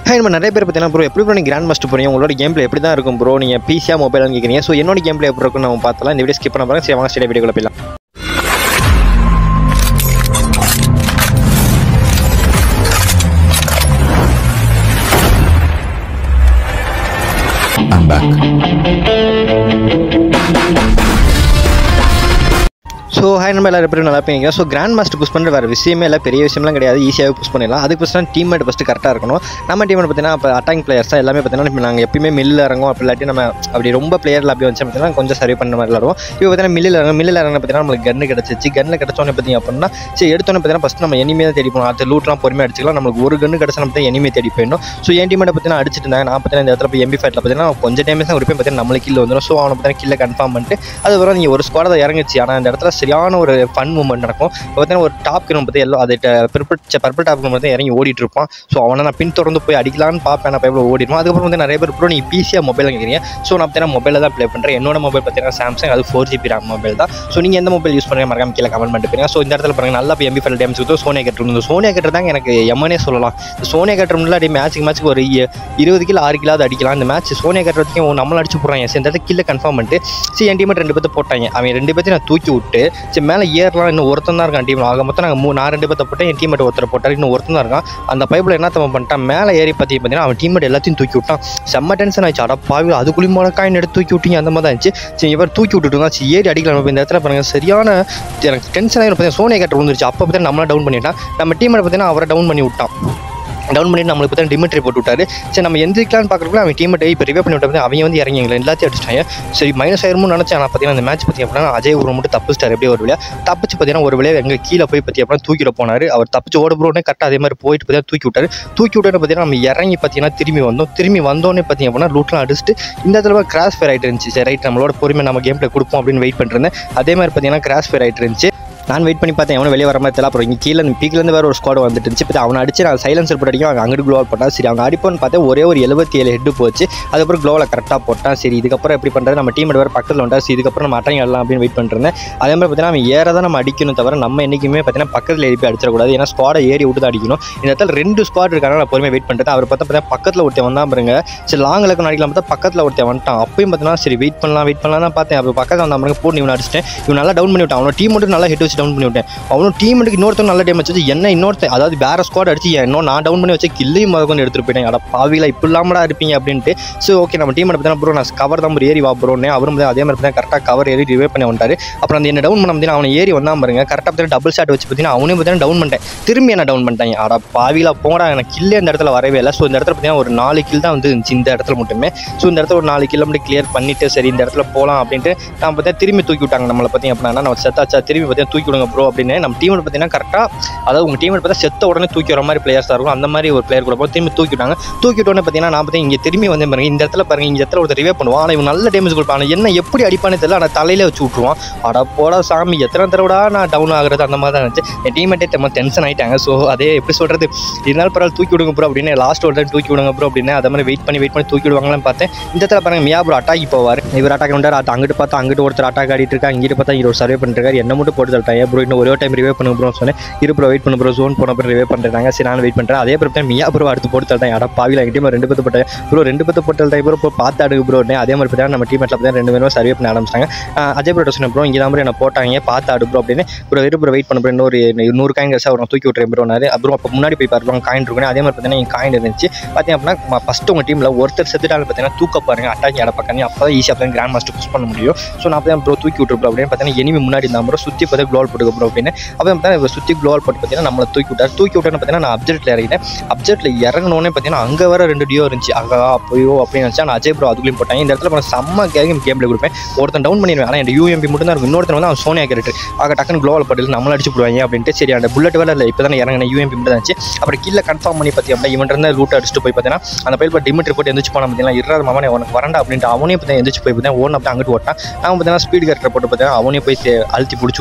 நம்ம நிறைய பேர் பார்த்தீங்கன்னா ப்ரோ எப்படி ப்ரோ நீங்கள் கிராண்ட் மாஸ்டர் போறீங்க உங்களோட கேம் பிளே எப்படி தான் இருக்கும் ப்ரோ நீங்கள் பிசியா மொபைலான்னு கேட்குறீங்க ஸோ என்னோட கேம் பிளே எப்படி இருக்கும்னு நம்ம பார்த்தலாம் இந்த வீடியோ ஸ்கிப் பண்ண பாருங்க சரி வாங்க ஸ்டேடியம் வீடியோக்குள்ள போயிடலாம் I'm back. ஸோ ஹாய் நம்ம எல்லாரும் எப்படி நல்லா இருப்பீங்க ஸோ கிராண்ட் மாஸ்டர் புஷ் பண்ணுற வேறு விஷயமே இல்லை பெரிய விஷயம்லாம் கிடையாது ஈஸியாகவே புஷ் பண்ணிடலாம் அதுக்கு ஃபஸ்ட் டீம் மேட் ஃபஸ்ட்டு கரெக்டாக இருக்கணும் நம்ம டீம் பார்த்தீங்கன்னா இப்போ அட்டாக் பிளேயர்ஸ் தான் எல்லாமே பார்த்தீங்கன்னா இப்போ நாங்கள் எப்பயுமே மில்லில் இறங்கும் அப்படி இல்லாட்டி நம்ம அப்படி ரொம்ப பிளேயரில் அப்படி வந்து பார்த்தீங்கன்னா கொஞ்சம் சர்வே பண்ண மாதிரி விளாடுவோம் இப்போ பார்த்தீங்கன்னா மில்லில் இறங்கும் மில்லில் இறங்க பார்த்தீங்கன்னா நம்மளுக்கு கன்று கிடச்சிச்சு கன்று கிடச்சோன்னே பார்த்தீங்க அப்படின்னா சரி எடுத்தோன்னே பார்த்தீங்கன்னா ஃபஸ்ட் நம்ம எனிமே தான் தேடி போகணும் அது லூட்லாம் பொறுமையாக அடிச்சிக்கலாம் நம்மளுக்கு ஒரு கன்று கிடச்சா நம்ம எனிமே தேடி போயிடணும் ஸோ என் டீம் பார்த்தீங்கன்னா அடிச்சிட்டு இருந்தாங்க நான் பார்த்தீங்கன்னா இந்த இடத்துல போய் எம்பி ஃபைட்டில் பார்த்தீங்கன்னா கொஞ்சம் டைம் தான் ஒரு போய் பார்த்தீங்கன்னா நம்மளுக்கு கில் வந்துடும் ஸோ அவனை பார்த்தீங்கன்னா கில்ல கன்ஃபார்ம் பண்ணிட்டு அதுக்கப்புறம் நீங்கள் ஒரு ஸ்குவாட் தான் இறங்குச்சு ஆனால் இந்த இடத்துல சரியான ஒரு ஃபன் மூமெண்ட் நடக்கும் இப்போ பார்த்தீங்கன்னா ஒரு டாப் கிரம் பார்த்து எல்லாம் அது பர்பிள் பர்பிள் டாப் கிரம் பார்த்து இறங்கி ஓடிட்டு இருப்பான் ஸோ அவனை நான் பின் தொடர்ந்து போய் அடிக்கலான்னு பார்ப்பேன் நான் பைப்பில் ஓடிடுவோம் அதுக்கப்புறம் வந்து நிறைய பேர் ப்ரோ நீ பிசியாக மொபைல் கேட்குறீங்க ஸோ நான் பார்த்தீங்கன்னா மொபைலில் தான் ப்ளே பண்ணுறேன் என்னோட மொபைல் பார்த்தீங்கன்னா சாம்சங் அது ஃபோர் ஜிபி ரேம் மொபைல் தான் ஸோ நீங்கள் எந்த மொபைல் யூஸ் பண்ணுங்க மறக்காம கீழே கமெண்ட் பண்ணிட்டு போயிருங்க ஸோ இந்த இடத்துல பாருங்க நல்லா இப்போ எம்பி ஃபைல் டேம்ஸ் கொடுத்து சோனியா கட்டர் இந்த சோனியா கட்டர் தாங்க எனக்கு எம்மனே சொல்லலாம் இந்த சோனியா கட்டர் முன்னாடி மேட்ச்சுக்கு மேட்ச்சுக்கு ஒரு இ- இருபது கிலோ ஆறு கிலோ அடிக்கலாம் இந்த மேட்ச் சோனியா கட்டர் வரைக்கும் நம்மள அடிச்சு போடுறாங்க சரி இந்த இடத்துல கில்ல கன்ஃபார்ம் பண்ணிட்டு சரி என் டீம் ரெண்டு பேர்த்த போட்டாங்க அவன் ரெண்டு பேர்த்தையும் நான் தூக்கி விட்டு சரி மேலே ஏறலாம் இன்னும் ஒருத்தன் தான் இருக்கான் டீம் ஆக மொத்தம் நாங்கள் மூ நான் ரெண்டு பேர்த்த போட்டேன் என் டீமேட் ஒருத்தர் போட்டார் இன்னும் ஒருத்தன் தான் இருக்கான் அந்த பைப்பில் என்ன தಮ್ಮ பண்ணிட்டான் மேலே ஏறி பற்றி பார்த்தீங்கன்னா அவன் டீமேட் எல்லாத்தையும் தூக்கி விட்டான் செம்ம டென்ஷன் ஆயிடுச்சு அட பாவி அதுக்குள்ளேயும் மொழ காயின் எடுத்து தூக்கி விட்டீங்க அந்த மாதிரி தான் இருந்துச்சு சரி இவர் தூக்கி விட்டுட்டு சரி ஏறி அடிக்கலாம் இப்ப இந்த இடத்துல பாருங்க சரியான எனக்கு டென்ஷன் ஆகி பார்த்தீங்கன்னா சோனியா கட்டர் விழுந்துருச்சு அப்போ பார்த்தீங்கன்னா நம்மளை டவுன் பண்ணிட்டான் நம்ம டீமேட் பார்த்தீங்கன்னா அவரை டவுன் பண்ணி விட்டான் டவுன் பண்ணிட்டு நம்மளுக்கு பார்த்தா டிமிட்ரி போட்டு விட்டாரு சரி நம்ம எந்திரிக்கலாம்னு பார்க்குறப்ப அவன் டீமேட் இப்போ ரிவே பண்ணி விட்டு அவங்க வந்து இறங்கி எங்களை எல்லாத்தையும் அடிச்சிட்டாங்க சரி மைனஸ் ஆயிரும்னு நினச்சேன் ஆனால் பார்த்தீங்கன்னா அந்த மேட்ச் பற்றி அப்படின்னா அஜய் ஒரு மட்டும் தப்பிச்சிட்டாரு எப்படியே ஒரு வழியாக தப்பிச்சு பார்த்தீங்கன்னா ஒரு வழியாக எங்கள் கீழே போய் பற்றி அப்படின்னா தூக்கிட போனார் அவர் தப்பிச்சு ஓட போகிறோன்னே கரெக்டாக அதே மாதிரி போயிட்டு பார்த்தீங்கன்னா தூக்கி விட்டாரு தூக்கி விட்டோன்னு பார்த்தீங்கன்னா நம்ம இறங்கி பார்த்தீங்கன்னா திரும்பி வந்தோம் திரும்பி வந்தோடனே பார்த்தீங்க அப்படின்னா லூட்லாம் அடிச்சுட்டு இந்த இடத்துல கிராஸ் ஃபேர் ஆகிட்டு இருந்துச்சு சரி ரைட் நம்மளோட பொறுமை நம்ம கேம் பிளே கொடுப்போம் அப்படின்னு வெயிட் பண்ணிருந்தேன் அதே மாதிரி பார்த்தீங்கன்னா கிராஸ் ஃபேர் ஆகிட்டு இருந்துச்சு நான் வெயிட் பண்ணி பார்த்தேன் எவனும் வெளியே வர மாதிரி தெரியல அப்புறம் இங்கே கீழே பீக்லேருந்து வேறு ஒரு ஸ்குவாட் வந்துட்டு இருந்துச்சு இப்போ அவனை அடிச்சு நான் சைலன்சர் போட்டு அடிக்கும் அவங்க அங்கிட்டு க்ளோவல் போட்டான் சரி அவங்க அடிப்போன்னு பார்த்தா ஒரே ஒரு எழுபத்தி ஏழு ஹெட்டு போச்சு அதுக்கப்புறம் க்ளோவில் கரெக்டாக போட்டான் சரி இதுக்கப்புறம் எப்படி பண்ணுறது நம்ம டீம் வேறு பக்கத்தில் வந்தா சரி இதுக்கப்புறம் நம்ம அட்டையும் ஆடலாம் அப்படின்னு வெயிட் பண்ணிருந்தேன் அதே மாதிரி பார்த்தீங்கன்னா அவன் ஏற தான் நம்ம அடிக்கணும் தவிர நம்ம என்றைக்குமே பார்த்தீங்கன்னா பக்கத்தில் ஏறி போய் அடிச்சிடக்கூடாது ஏன்னா ஸ்குவாடை ஏறி விட்டு தான் அடிக்கணும் இந்த இடத்துல ரெண்டு ஸ்குவாட் இருக்காங்க நான் பொறுமையாக வெயிட் பண்ணிட்டு அவர் பார்த்தா பார்த்தா பக்கத்தில் ஒருத்தன் வந்தான் பாருங்க சரி லாங்கில் இருக்க அடிக்கலாம் பார்த்தா பக்கத்தில் ஒருத்தன் வந்துட்டான் அப்பயும் பார்த்தீங்கன்னா சரி வெயிட் பண்ணலாம் வெயிட் பண்ணலாம் தான் பார்த்தேன் அப்போ பக்கத்தில் வந்த பாருங்க போட்டு இவனை அடிச்சிட்டேன் இவன் நல்லா டவுன் பண்ணி விட்டான் அவனோட டீம் மட்டும் நல்லா ஹெட் வச்சு டவுன் பண்ணி விட்டேன் அவனும் டீமுக்கு இன்னொருத்தன் நல்ல டேம் வச்சு என்ன இன்னொருத்தன் அதாவது வேற ஸ்குவாட் அடிச்சு இன்னும் நான் டவுன் பண்ணி வச்ச கில்லையும் முதல் கொண்டு எடுத்துட்டு போயிட்டேன் அட பாவில இப்படி இல்லாமடா இருப்பீங்க அப்படின்ட்டு ஸோ ஓகே நம்ம டீம் பார்த்தீங்கன்னா ப்ரோ நான் கவர் தான் bro ஏறி வா ப்ரோன்னு அவரும் வந்து அதே மாதிரி பார்த்தீங்கன்னா கரெக்டாக கவர் ஏறி ரிவே பண்ணி வந்துட்டாரு அப்புறம் அந்த என்ன டவுன் பண்ண பார்த்தீங்கன்னா அவனை ஏறி வந்தான் பாருங்க கரெக்டாக பார்த்தீங்கன்னா டபுள் ஷாட் வச்சு பார்த்தீங்கன்னா அவனே பார்த்தீங்கன்னா டவுன் பண்ணிட்டேன் திரும்பி என்ன டவுன் பண்ணிட்டாங்க அட பாவில போடா எனக்கு கில்லே இந்த இடத்துல வரவே இல்லை ஸோ இந்த இடத்துல பார்த்தீங்கன்னா ஒரு நாலு கில் தான் வந்து இருந்துச்சு இந்த இடத்துல மட்டுமே ஸோ இந்த இடத்துல ஒரு நாலு கிலோ மட்டும் கிளியர் பண்ணிட்டு சரி இந்த இடத்துல போகலாம் அப்படின்ட்டு நான் பார்த்தீங்கன்னா திரும்பி தூக்கி விட்டாங்க நம்மளை பார்த்தீங்க அப்படின்னா நம்ம செத்தாச்சா திரும்பி பார்த்தீங்கன்னா தூக்கி விடுங்க ப்ரோ அப்படின்னு நம்ம டீம் பார்த்தீங்கன்னா கரெக்டாக அதாவது உங்கள் டீம் பார்த்தா செத்த உடனே தூக்கி வர மாதிரி பிளேயர்ஸாக இருக்கும் அந்த மாதிரி ஒரு பிளேயர் கூட போய் திரும்பி தூக்கி விட்டாங்க தூக்கி விட்டோன்னே பார்த்தீங்கன்னா நான் பார்த்தீங்கன்னா இங்கே திரும்பி வந்து பாருங்க இந்த இடத்துல பாருங்க இந்த இடத்துல ஒருத்தர் ரிவே பண்ணுவான் ஆனால் இவன் நல்ல டேமேஜ் கொடுப்பான் ஆனா என்ன எப்படி அடிப்பானே தெரியல ஆனால் தலையில வச்சு விட்ருவான் அட போடா சாமி எத்தனை தடவைடா நான் டவுன் ஆகுறது அந்த மாதிரி தான் இருந்துச்சு என் டீமேட்டே நம்ம டென்ஷன் ஆயிட்டாங்க ஸோ அதே எப்படி சொல்கிறது இருந்தாலும் பரவாயில்ல தூக்கி விடுங்க ப்ரோ அப்படின்னு லாஸ்ட் ஒரு டைம் தூக்கி விடுங்க ப்ரோ அப்படின்னு அதை மாதிரி வெயிட் பண்ணி வெயிட் பண்ணி தூக்கி விடுவாங்களான்னு பார்த்தேன் இந்த இடத்துல பாருங்க மியா ப்ரோ அட்டாக்கி போவார் இவர் அட்டாக் பண்ணுறாரு அது அங்கிட்டு பார்த்தா அங்கிட்டு ஒருத்தர் அட்டாக் ஆடிட்டு இருக்கா இங்கிட்டு பார்த்தா இவர் சர்வே பண்ணிட்டு இருக்காரு என்ன மட்டும் போட்டு தள்ளிட்டாங்க ப்ரோ இன்னும் ஒரே டைம் ரிவே பண்ணுங்க ப்ரோ சொன்னேன் இரு ப்ரோ வெயிட் பண்ணு ப்ரோ ஜோன் போன ப்ரோ ரிவே பண்ணுறாங்க சரி நான் வெயிட் பண்ணுறேன் அதே ப்ரோ மியா ப்ரோ அடுத்து போட்டு தள்ளிட்டாங்க அட பாவில எங்கள் டீம் ரெண்டு பேர்த்து போட்டேன் ப்ரோ ரெண்டு பேர்த்து போட்டு தள்ளிட்டாங்க ப்ரோ இப்போ பார்த்து அடுக்கு ப்ரோ அதே மாதிரி பார்த்தா நம்ம டீம் பார்த்தா ரெண்டு பேரும் சர்வே பண்ண ஆரம்பிச்சிட்டாங்க ஆஹ் அஜய் ப்ரோ சொன்னேன் ப்ரோ இங்கே தான் ப்ரோ என்ன போட்டாங்க பார்த்து ஆடு ப்ரோ அப்படின்னு ப்ரோ வெறும் ப்ரோ வெயிட் பண்ண ப்ரோ இன்னொரு நூறு காயின் கடைசி அவர் தூக்கி விட்றேன் ப்ரோனாரு அப்புறம் அப்போ முன்னாடி போய் பார்ப்பாங்க காயின் இருக்கும் அதே மாதிரி பார்த்தீங்கன்னா என் காயின் இருந்துச்சு பார்த்தீங்க அப்படின்னா ஃபஸ்ட்டு உங்கள் டீமில் ஒருத்தர் செத்துட்டாலும் பார்த்தீங்கன்னா தூக்க பாருங்க அட்டாக் இட பக்கம் அப்போ தான் ஈஸியாக தான் கிராண்ட் மாஸ்டர் புஷ் பண்ண முடியும் ஸோ நான் அப்போ ப்ரோ தூக்கி விட்ரு ப்ரோ அப்படின்னு பார்த்தீங்கன்னா எனிமி முன்னாடி இருந்தால் ப்ரோ சுற்றி பார்த்து க்ளோல் போட்டுக்க ப்ரோ அப்படின்னு அப்போ பார்த்தீங்கன்னா சுற்றி க்ளோல் போட்டு பார்த்தீங்கன்னா நம்மளை தூக்கி விட்டார் தூக்கி விட்டோன்னு பார்த்தீங்கன்னா நான் அப்ஜெக்ட்டில் இறங்கிட்டேன் அப்ஜெக்ட்டில் இறங்கினோடனே பார்த்தீங்கன்னா அங்கே வர ரெண்டு டியோ இருந்துச்சு அங்கே அப்போயோ அப்படின்னு நினச்சா நான் அஜய் ப்ரோ அதுக்குள்ளேயும் போட்டாங்க இந்த இடத்துல நான் செம்ம கேம் கேம் பிளே கொடுப்பேன் ஒருத்தன் டவுன் பண்ணிடுவேன் ஆனால் என் யூஎம்பி மட்டும் தான் இருக்கும் இன்னொருத்தன் வந்து அவன் சோனியா கேரக்டர் ஆக டக்குன்னு க்ளோவல் பட்டில் நம்மள அடிச்சு போடுவாங்க அப்படின்ட்டு சரி அந்த புல்லட் வேலை இல்லை இப்போ தான் இறங்கின யூஎம்பி மட்டும் தான் இருந்துச்சு அப்புறம் கீழே கன்ஃபார்ம் பண்ணி பார்த்தி அப்படின்னா இவன் இருந்தால் ரூட் அடிச்சுட்டு போய் பார்த்தீங்கன்னா அந்த பயில் டிமிட்ரி போட்டு எந்திரிச்சு போன பார்த்தீங்கன்னா இறாத மாமனே உனக்கு வரண்டா அப்படின்ட்டு அவனே பார்த்தா எந்திரிச்சு போய் பார்த்தா ஓன் அப்படி அங்கிட்டு ஓட்டான் நான் பார்த்தீங்கன்னா ஸ்பீட் கேரக்டர் போட்டு பார்த்தீங்கன்னா அவனே போய் சே- அழுத்தி பிடிச்சி விட்ருவேன்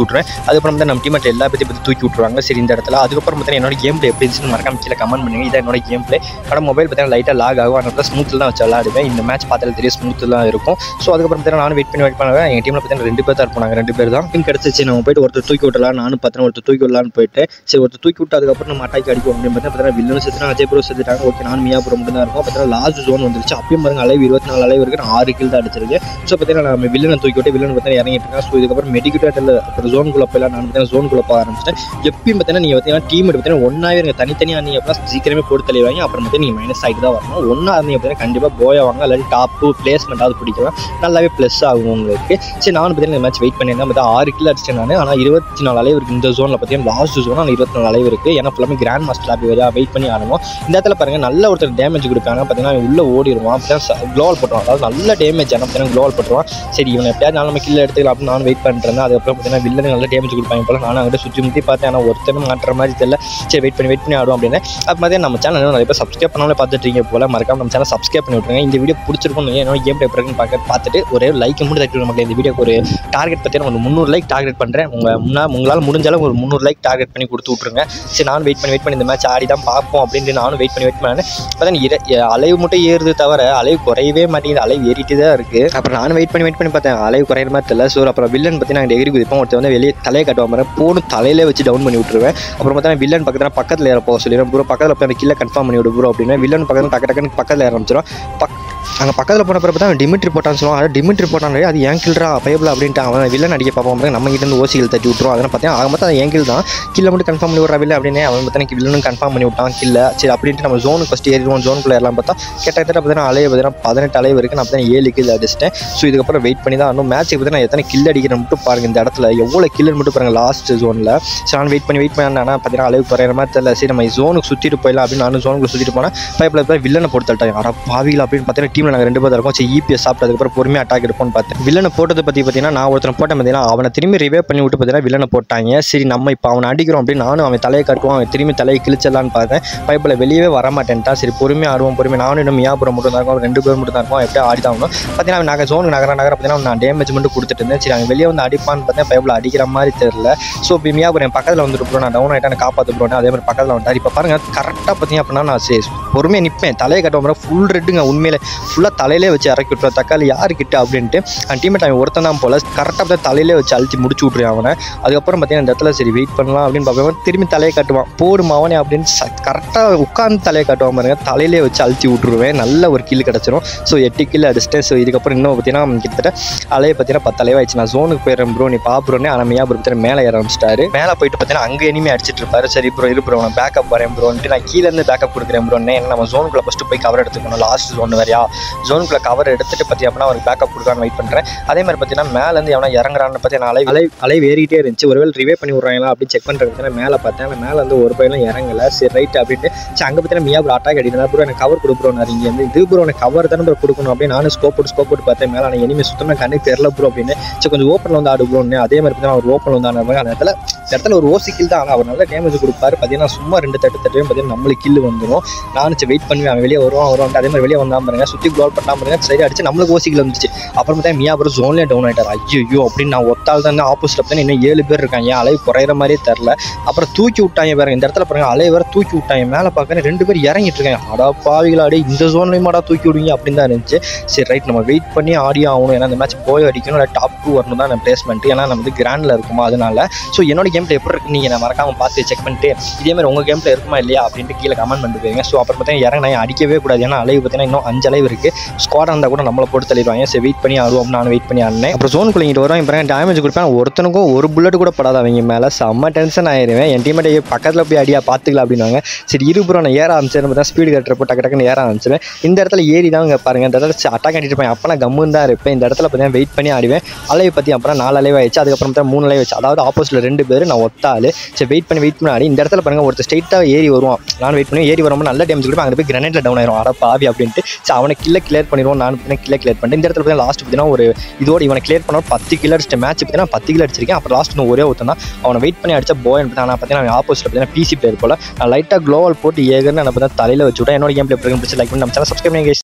அதுக்கப்புறம் வந்து நம்ம டீமேட் எல்லா பற்றி பற்றி தூக்கி விட்ருவாங்க சரி இந்த இடத்துல அதுக்கப்புறம் பார்த்தீங்கன்னா என்னோட கேம் பிளே எப்படி இருந்துச்சுன்னு மறக்காம கீழே கமெண்ட் பண்ணுங்க இதான் என்னோட கேம் பிளே ஆனால் மொபைல் பார்த்தீங்கன்னா லைட்டாக லாக் ஆகும் அதனால ஸ்மூத்தில் தான் வச்சு விளாடுவேன் இந்த மேட்ச் பார்த்தாலே தெரியும் ஸ்மூத்தில் தான் இருக்கும் ஸோ அதுக்கப்புறம் பார்த்தீங்கன்னா நானும் வெயிட் பண்ணி வெயிட் பண்ணுவேன் எங்கள் டீமில் பார்த்தீங்கன்னா ரெண்டு பேர் தான் இருப்பாங்க ரெண்டு பேர் தான் பின் கிடச்சிச்சு நம்ம போயிட்டு ஒருத்தர் தூக்கி விட்டலாம் நானும் பார்த்தீங்கன்னா ஒருத்தர் தூக்கி விடலான்னு போயிட்டு சரி ஒருத்தர் தூக்கி விட்டு அதுக்கப்புறம் நம்ம அட்டாக் அடிக்கும் அப்படின்னு பார்த்தீங்கன்னா வில்லனும் செத்துனா அஜய் ப்ரோ செத்துட்டாங்க ஓகே நான் மியாபுரம் மட்டும் தான் இருக்கும் பார்த்தீங்கன்னா லாஸ்ட் ஜோன் வந்துருச்சு அப்பயும் பாருங்க அளவு இருபத்தி நாலு அளவு இருக்கு நான் ஆறு கில் தான் அடிச்சிருக்கேன் ஸோ பார்த்தீங்கன்னா நம்ம வில்லனை தூக்கி விட்டு வில்லன் பார்த்தீங்கன்னா இறங்கிட்டு இருக்கேன் ஸோ இதுக்கப்புறம் மெடிக்கேட் இல்லை அப்புறம் ஜோனுக்குள்ள போயிலாம் நான் பார்த்தீங்கன்னா ஜோனுக்குள்ள போக ஆரம்பிச்சிட்டேன் எப்பயும் பார்த்தீங்கன்னா நீங்கள் பார்த்தீங்கன்னா டீம் பார்த்தீங்கன்னா ஒன்றாவே இருங்க தனித்தனியாக நீங்கள் அப்படின்னா சீக்கிரமே போட்டு தெளிவாங்க அப்புறம் பார்த்தீங்கன்னா நீங்கள் மைனஸ் ஆகிட்டு தான் வரணும் ஒன்றா இருந்தீங்க பார்த்தீங்கன்னா கண்டிப்பாக போயவாங்க இல்லாட்டி டாப்பு பிளேஸ்மெண்ட்டாவது பிடிக்கலாம் நல்லாவே ப்ளஸ் ஆகும் உங்களுக்கு சரி நானும் பார்த்தீங்கன்னா இந்த மேட்ச் வெயிட் பண்ணியிருந்தேன் பார்த்தா ஆறு கிலோ அடிச்சிட்டேன் நான் ஆனால் இருபத்தி நாலு அளவு இருக்குது இந்த ஜோனில் பார்த்தீங்கன்னா லாஸ்ட் ஜோன் ஆனால் இருபத்தி நாலு அளவு இருக்குது ஏன்னா ஃபுல்லாமே கிராண்ட் மாஸ்டர் லாபி வரையா வெயிட் பண்ணி ஆடணும் இந்த இடத்துல பாருங்க நல்ல ஒருத்தர் டேமேஜ் கொடுப்பாங்க பார்த்தீங்கன்னா அவன் உள்ள ஓடிடுவான் அப்படின்னா க்ளோவல் போட்டுருவான் அதாவது நல்ல டேமேஜ் ஆனால் பார்த்தீங்கன்னா க்ளோவல் போட்டுருவான் சரி இவனை எப்படியாவது நம்ம கில்ல எடுத்துக்கலாம் அப்படின்னு நான் வெயிட் பண்ணுறேன் அதுக்கப்புறம் பார்த்தீங்கன்னா வில்லன் நல்ல டேமேஜ் கொடுப்பாங்க போல நானும் அங்கிட்ட சுற்றி முற்றி பார்த்தேன் ஆனால் ஒருத்தரும் மாட்டுற மாதிரி தெரியல சரி வெயிட் பண்ணி வெயிட் பண்ணி ஆடுவோம் அப்படின்னு அது மாதிரி நம்ம சேனல் நிறைய பேர் சப்ஸ்கிரைப் பண்ணாமலே பார்த்துட்டு இருக்கீங்க போல மறக்காம நம்ம சேனல் சப்ஸ்கிரைப் பண்ணி விட்டுருங்க இந்த வீடியோ பிடிச்சிருக்கும் என்னோட கேம் டைப் இருக்குன்னு பார்க்க பார்த்துட்டு ஒரே லைக் மட்டும் தட்டி நமக்கு இந்த வீடியோக்கு ஒரு டார்கெட் பற்றி ஒரு முந்நூறு லைக் டார்கெட் பண்ணுறேன் உங்கள் முன்னா உங்களால் முடிஞ்சாலும் ஒரு முந்நூறு லைக் டார்கெட் பண்ணி கொடுத்து விட்ருங்க சரி நானும் வெயிட் பண்ணி வெயிட் பண்ணி இந்த மேட்ச் ஆடி தான் பார்ப்போம் அப்படின்ட்டு நானும் வெயிட் பண்ணி வெயிட் பண்ணேன் பார்த்தா இர அலைவு மட்டும் ஏறுது தவிர அலைவு குறையவே மாட்டேங்குது அலைவு ஏறிட்டு தான் இருக்குது அப்புறம் நானும் வெயிட் பண்ணி வெயிட் பண்ணி பார்த்தேன் அலைவு குறையிற மாதிரி தெரியல ஸோ அப்புறம் வில்லன் பற்றி நான் எகிரி குதிப்போம் ஒருத்தர் வந்து வெளியே தலையை கட்டுவாம மாதிரி போனும் தலையிலே வச்சு டவுன் பண்ணி விட்டுருவேன் அப்புறம் பார்த்தா வில்லன் பக்கத்தில் பக்கத்தில் ஏற போக சொல்லிடுறேன் ப்ரோ பக்கத்தில் போய் அந்த கில்ல கன்ஃபார்ம் பண்ணி விடு ப்ரோ அப்படின்னா வில்லன் பக்கத்தில் டக்கு டக்குன்னு பக்கத்தில் ஏற ஆரம்பிச்சிடும் பக் அங்கே பக்கத்தில் போன பிறகு தான் டிமிட்ரி போட்டான்னு சொல்லுவான் அது டிமிட்ரி போட்டான் அது ஏன் கில்றா பயபிள் அப்படின்ட்டு அவன் வில்லன் அடிக்க பார்ப்போம் பாருங்க, நம்ம கிட்ட இருந்து ஓசிகள் தட்டி விட்டுரும் அதெல்லாம் பார்த்தீங்கன்னா ஆக மொத்தம் அது ஏன் கில் தான் கில்ல மட்டும் கன்ஃபார்ம் பண்ணி விட்றா வில்ல அப்படின்னு அவன் பார்த்தா வில்லனும் கன்ஃபார்ம் பண்ணி விட்டான் கில்ல சரி அப்படின்ட்டு நம்ம ஜோனுக்கு ஃபஸ்ட் ஏறிடுவோம் ஜோனுக்குள்ள எல்லாம் பார்த்தா கிட்டத்தட்ட பார்த்தீங்கன்னா அலைய பார்த்தீங்கன்னா பதினெட்டு அலைவு இருக்குது நான் பார்த்தீங்கன்னா ஏழு கில் அடிச்சிட்டேன் ஸோ இதுக்கப்புறம் வெயிட் பண்ணி தான் இன்னும் மேட்ச்சுக்கு பார்த்தீங்கன்னா எத்தனை கில் அடிக்கிறேன் மட்டும் பாருங்க இந்த இடத்துல எவ்வளோ கில்லுன்னு மட்டும் பாருங்க லாஸ்ட் ஜோனில் சரி நான் வெயிட் பண்ணி வெயிட் பண்ணி ஆனால் பார்த்தீங்கன்னா அளவு குறையிற மாதிரி தெரியல சரி நம்ம ஜோனுக்கு சுற்றிட்டு போயிடலாம் அப்படின்னு நானும் ஜோனுக்கு சுற்றிட்டு போனேன் பைப்பில் போய் வில்லனை போட்டு தள்ளிட்டாங்க அட பாவிகள் அப்படின்னு பார்த்தீங்கன்னா டீமில் நாங்கள் ரெண்டு பேர் இருக்கோம் சரி இபிஎஸ் சாப்பிட்டதுக்கப்புறம் பொறுமையாக அட்டாக் எடுப்போம்னு பார்த்தேன் வில்லனை போட்டதை பற்றி பார்த்தீங்கன்னா நான் ஒருத்தனை போட்டேன் பார்த்தீங்கன்னா அவனை திரும்பி ரிவே பண்ணி விட்டு பார்த்தீங்கன்னா வில்லனை போட்டாங்க சரி நம்ம இப்போ அவனை அடிக்கிறோம் அப்படின்னு நானும் அவன் தலையை கட்டுவான் அவன் திரும்பி தலையை கிழிச்சிடலான்னு பார்த்தேன் பைப்பில் வெளியவே வர மாட்டேன்ட்டா சரி பொறுமையாக ஆடுவோம் பொறுமையாக நானும் இன்னும் மியாபுரம் மட்டும் தான் இருக்கோம் ரெண்டு பேர் மட்டும் தான் இருக்கோம் எப்படியும் ஆடி தான் ஆகணும் பார்த்தீங்கன்னா அவன் நாங்கள் ஜோனுக்கு நகர நகர பார்த்தீங்கன்னா நான் டேமேஜ் மட்டும் கொடுத்துட்டு இருந்தேன் சரி அவன் வெளியே வந்து அடிப்பான்னு பார்த்தேன் பைப்பில் அடிக்கிற மாதிரி தெரியல ஸோ இப்போ மியாபுரம் பக்கத்தில் வந்துட்டு ப்ரோ நான் டவுன் ஆகிட்டேன் காப்பாற்று ப்ரோ அதே மாதிரி பக்கத்தில் வந்துட்டார் இப்போ பாருங்க கரெக்டாக பார்த்தீங்க அப்படின்னா நான் சரி பொறுமையாக நிற்பேன் தலையை கட்டுவோம் ஃபுல் ரெட்டுங்க உண்மையிலே ஃபுல்லாக தலையிலே வச்சு இறக்கி விட்டுருவேன் தக்காளி யார் கிட்ட அப்படின்ட்டு அவன் டீமேட் அவன் ஒருத்தன் தான் போல கரெக்டாக பார்த்து தலையிலே வச்சு அழுத்தி முடிச்சு விட்ருவான் அவனை அதுக்கப்புறம் பார்த்தீங்கன்னா இந்த இடத்துல சரி வெயிட் பண்ணலாம் அப்படின்னு பார்ப்பேன் திரும்பி தலையை காட்டுவான் போடும் அவனே அப்படின்னு கரெக்டாக உட்காந்து தலையை காட்டுவான் பாருங்க தலையிலே வச்சு அழுத்தி விட்ருவேன் நல்ல ஒரு கில் கிடச்சிரும் ஸோ எட்டு கில் அடிச்சிட்டேன் ஸோ இதுக்கப்புறம் இன்னும் பார்த்தீங்கன்னா கிட்டத்தட்ட அலையை பார்த்தீங்கன்னா பத்து அலைவா ஆயிடுச்சு நான் ஜோனுக்கு போயிடுறேன் ப்ரோ நீ பாப்புறோன்னே ஆனால் மியா ப்ரோ பார்த்தீங்கன்னா மேலே ஏற ஆரம்பிச்சிட்டாரு மேலே போயிட்டு பார்த்தீங்கன்னா அங்கே இனிமே அடிச்சிட்டு இருப்பாரு சரி ப்ரோ இரு ப்ரோ நான் பேக்கப் வரேன் ப்ரோன்ட்டு நான் கீழே இருந்து பேக்கப் கொடுக்குறேன் ப்ரோன்னே ஏன்னா நம்ம ஜோனுக்குள்ள ஃபஸ்ட்டு போய் கவர் எடுத்துக்கணும் லாஸ்ட் ஜோன் வேறையா ஜோனுக்குள்ள கவர் எடுத்துட்டு பற்றி அப்படின்னா அவருக்கு பேக்கப் கொடுக்கான்னு வெயிட் பண்ணுறேன் அதே மாதிரி பார்த்தீங்கன்னா மேலேருந்து எவனா இறங்குறான்னு பற்றி நான் அலை அலை அலை ஏறிட்டே இருந்துச்சு ஒருவேளை ரிவே பண்ணி விட்றாங்களா அப்படின்னு செக் பண்ணுறது பார்த்தீங்கன்னா மேலே பார்த்தேன் ஆனால் மேலே வந்து ஒரு பையனும் இறங்கல சரி ரைட் அப்படின்ட்டு சரி அங்கே பார்த்தீங்கன்னா மியா ப்ரோ அட்டாக் அடிக்கிறா ப்ரோ எனக்கு கவர் கொடுக்குறோம் இங்கே வந்து இது ப்ரோ எனக்கு கவர் தானே ப்ரோ கொடுக்கணும் அப்படின்னு நானும் ஸ்கோப் போட்டு ஸ்கோப் போட்டு பார்த்தேன் மேலே நான் இனிமேல் சுத்தமாக கண்ணுக்கு தெரியல ப்ரோ அப்படின்னு சரி கொஞ்சம் ஓப்பனில் வந்து ஆடு ப்ரோன்னு அதே மாதிரி பார்த்தீங்கன்னா அவர் ஓப்பனில் வந்து ஆடுறாங்க அந்த இடத்துல இந்த இடத்துல ஒரு ஓசி கில் தான் ஆனால் அவர் நல்ல டேமேஜ் கொடுப்பாரு பார்த்தீங்கன்னா சும்மா ரெண்டு தட்டு தட்டுவே பார்த்தீங்கன்னா நம்மளுக்கு கில் வந்துடும் நானும் சரி வெயிட் பண்ணி அவன் வெளியே வருவான் வருவான் அதே மாதிரி வெளியே வந்தான் பாருங்க சுற்றி கோல் பண்ணாம பாருங்க சரி அடிச்சு நம்மளுக்கு ஓசி கில் வந்துச்சு அப்புறம் பார்த்தா மியா அப்புறம் ஜோன்லேயே டவுன் ஆயிட்டார் ஐயோ அப்படின்னு நான் ஒத்தாள் தான் ஆப்போசிட் பார்த்தா இன்னும் ஏழு பேர் இருக்காங்க ஏன் அலை குறையிற மாதிரியே தெரில அப்புறம் தூக்கி விட்டாங்க பாருங்க இந்த இடத்துல பாருங்க அலை வேற தூக்கி விட்டாங்க மேலே பார்க்கறேன் ரெண்டு பேர் இறங்கிட்டு இருக்காங்க அடா பாவிகளா அடி இந்த ஜோன்லையுமாடா தூக்கி விடுவீங்க அப்படின்னு தான் இருந்துச்சு சரி ரைட் நம்ம வெயிட் பண்ணி ஆடி ஆகணும் ஏன்னா இந்த மேட்ச் போய் அடிக்கணும் இல்லை டாப் டூ வரணும் தான் பிளேஸ்மெண்ட் ஏன்னா நம்ம வந்து கிராண்டில் இருக்குமா அதனால ஸோ என்னோட கேம் எப்படி இருக்கு நீங்கள் நான் மறக்காம பார்த்து செக் பண்ணிட்டு இதே மாதிரி உங்கள் கேம்ல இருக்குமா இல்லையா அப்படின்ட்டு கீழே கமெண்ட் பண்ணிட்டு போயிருங்க ஸோ அப்புறம் பார்த்தீங்கன்னா இறங்க அடிக்கவே கூடாது ஏன்னா அலைவு பார்த்தீங்கன்னா இன்னும் அஞ்சு அலைவு இருக்கு ஸ்குவாட் இருந்தால் கூட நம்மளை போட்டு தள்ளிடுவாங்க சரி வெயிட் பண்ணி ஆடுவோம் நான் வெயிட் பண்ணி ஆடினேன் அப்புறம் ஜோன் குள்ளிங்கிட்டு வரும் இப்போ டேமேஜ் கொடுப்பேன் ஒருத்தனுக்கும் ஒரு புல்லட் கூட படாத அவங்க மேலே செம்ம டென்ஷன் ஆயிருவேன் என் டீமேட் பக்கத்தில் போய் அடியா பார்த்துக்கலாம் அப்படின்னாங்க சரி இருபுறம் நான் ஏற ஆரம்பிச்சேன் பார்த்தா ஸ்பீடு கட்டுறப்போ டக்கு டக்குன்னு ஏற ஆரம்பிச்சிருவேன் இந்த இடத்துல ஏறி தான் இங்கே பாருங்க இந்த இடத்துல அட்டாக் கட்டிட்டு இருப்பேன் அப்போ நான் கம்முன்னு தான் இருப்பேன் இந்த இடத்துல பார்த்தீங்கன்னா வெயிட் பண்ணி ஆடுவேன் அலைவை பற்றி அப்புறம் நாலு அலைவு ஆயிடுச்சு அதுக்கப்புறம் பார்த்தா மூணு அலைவு ஆச்சு அதாவது ஆப்போசிட்டில் ரெண்டு பேர் நான் ஒத்தாள் சரி வெயிட் பண்ணி வெயிட் பண்ணி ஆடி இந்த இடத்துல பாருங்க ஒருத்தர் ஸ்ட்ரைட்டாக ஏறி வருவான் நான் வெயிட் பண்ணி ஏறி வரும்போது நல்ல டேமேஜ் கொடுப்பேன் அங்கே போய் கிரனேட்டில் டவுன் ஆயிரும் அட பாவி அப்படின்ட்டு சரி அவனை கில்ல கிளியர் பண்ணிடுவோம் நான் பார்த்தீங்கன்னா கில்ல கிளியர் பண்ணிட்டு இந்த இடத்துல பார்த்தீங்கன்னா லாஸ்ட் பார்த்தீங்கன்னா ஒரு இதோட இவனை கிளியர் பண்ண பத்து கிலோ அடிச்சிட்ட மேட்ச் பார்த்தீங்கன்னா பத்து கிலோ அடிச்சிருக்கேன் அப்புறம் லாஸ்ட் ஒரே ஒருத்தன் தான் அவனை வெயிட் பண்ணி அடிச்ச போயன் நான் பார்த்தீங்கன்னா ஆப்போசிட் பார்த்தீங்கன்னா பிசி பிளேயர் போல நான் லைட்டாக க்ளோவல் போட்டு ஏகர்னு நான் பார்த்தா தலையில் வச்சு விட்டேன் என்னோட கேம் பிளே பிடிச்சி லைக் பண்ணி நம்ம சேனல் சப்ஸ்கிரைப் பண்ணி guys.